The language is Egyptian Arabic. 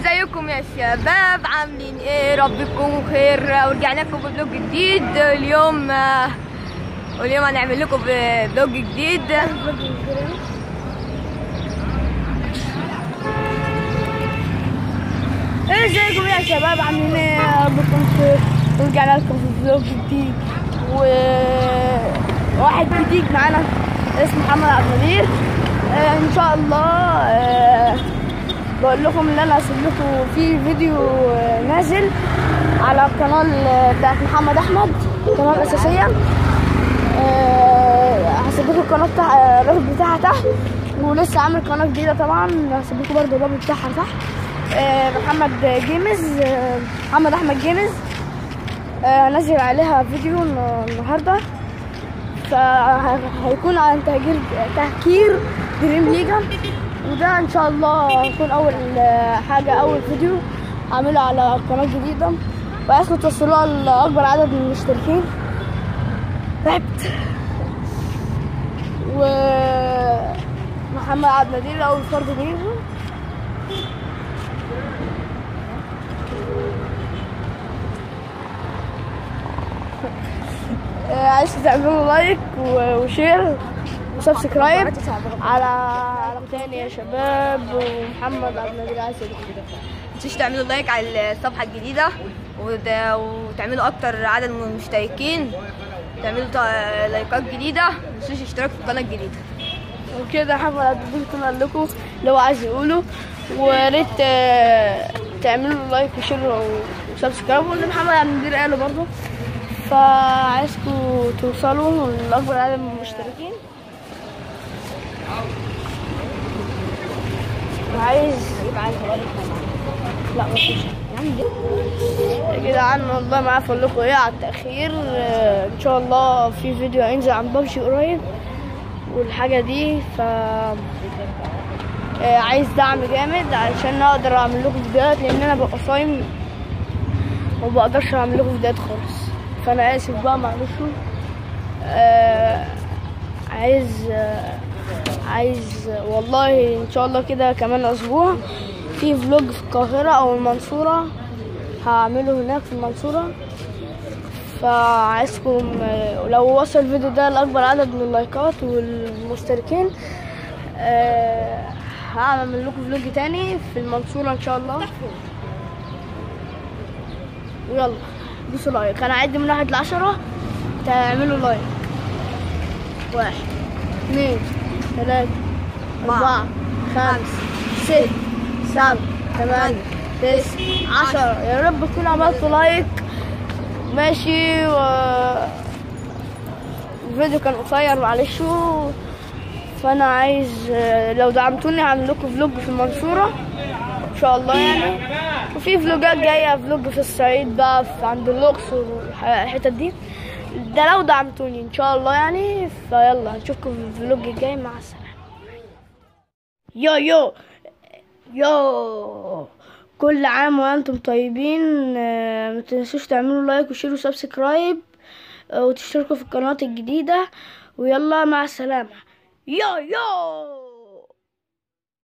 ازيكم يا شباب عاملين ايه رب تكونوا خير ورجعنا لكم بفلوج جديد اليوم آه، واليوم هنعمل لكم فلوج جديد ايه ازيكم يا شباب عاملين ايه يا رب تكونوا بخير ورجعنا لكم في فلوج جديد وواحد جديد معانا اسمه محمد عبد النبيل آه ان شاء الله آه بقول لكم ان انا هسيب لكم في فيديو آه نازل على القناه ال- بتاعت محمد احمد القناه الاساسيه آه، هسيب لكم القناه بتاع الرابط بتاعها تحت ولسه عامل قناه جديده طبعا هسيب لكم برضه الرابط بتاعها تحت آه، محمد جيمز آه، محمد احمد جيمز آه، نزل عليها فيديو الن- النهارده فهيكون عن تهجير تهكير دريم ليجا وده ان شاء الله هيكون اول آه، حاجه اول فيديو هعمله على القناه الجديده وعايزكم توصلوها لاكبر عدد من المشتركين تعبت و محمد عبد النادير اول فرد منهم آه، عايز تعملوا لايك و- وشير وسبسكرايب على على تاني يا شباب ومحمد عبد النادير عايز متنسوش تعملوا لايك على الصفحة الجديدة وده- وتعملوا أكتر عدد من المشتركين تعملوا تا- لايكات جديدة متنسوش اشتراكوا في القناة الجديدة وكده محمد عبد النبيل كنا قال لكم اللي هو عايز يقوله ويا ريت آه، تعملوا لايك وشير وسبسكرايب واللي محمد عبد النبيل قاله برضه فعايزكم توصلوا لاكبر عدد من المشتركين وعايز لا مفيش يا جدعان والله ما عارف اقول لكم ايه على التاخير آه، ان شاء الله في فيديو هينزل عن ببجي قريب والحاجة دي ف آه، عايز دعم جامد علشان اقدر اعمل لكم فيديوهات لان انا ببقى صايم وما بقدرش اعمل لكم فيديوهات خالص فانا اسف بقى معلش آه عايز آه عايز والله ان شاء الله كده كمان اسبوع في فلوج في القاهرة او المنصورة هعمله هناك في المنصورة فعايزكم آه، لو وصل الفيديو ده لأكبر عدد من اللايكات والمشتركين آه، هعمل لكم فلوج تاني في المنصورة إن شاء الله ويلا دوسوا لايك أنا أعد من واحد لعشرة تعملوا لايك واحد اثنين ثلاثة أربعة خمسة ست سبعة ثمانية تسعة عشرة يا رب تكونوا عملتوا لايك ماشي و الفيديو كان قصير معلش فانا عايز لو دعمتوني هعمل لكم فلوج في المنصورة ان شاء الله يعني وفي فلوجات جاية فلوج في الصعيد بقى في عند الاقصر والحتت دي ده لو دعمتوني ان شاء الله يعني فيلا نشوفكم في الفلوج الجاي مع السلامة يو يو يو كل عام وانتم طيبين آه، ما تنسوش تعملوا لايك وشير وسبسكرايب آه، وتشتركوا في القنوات الجديدة ويلا مع السلامة يو يو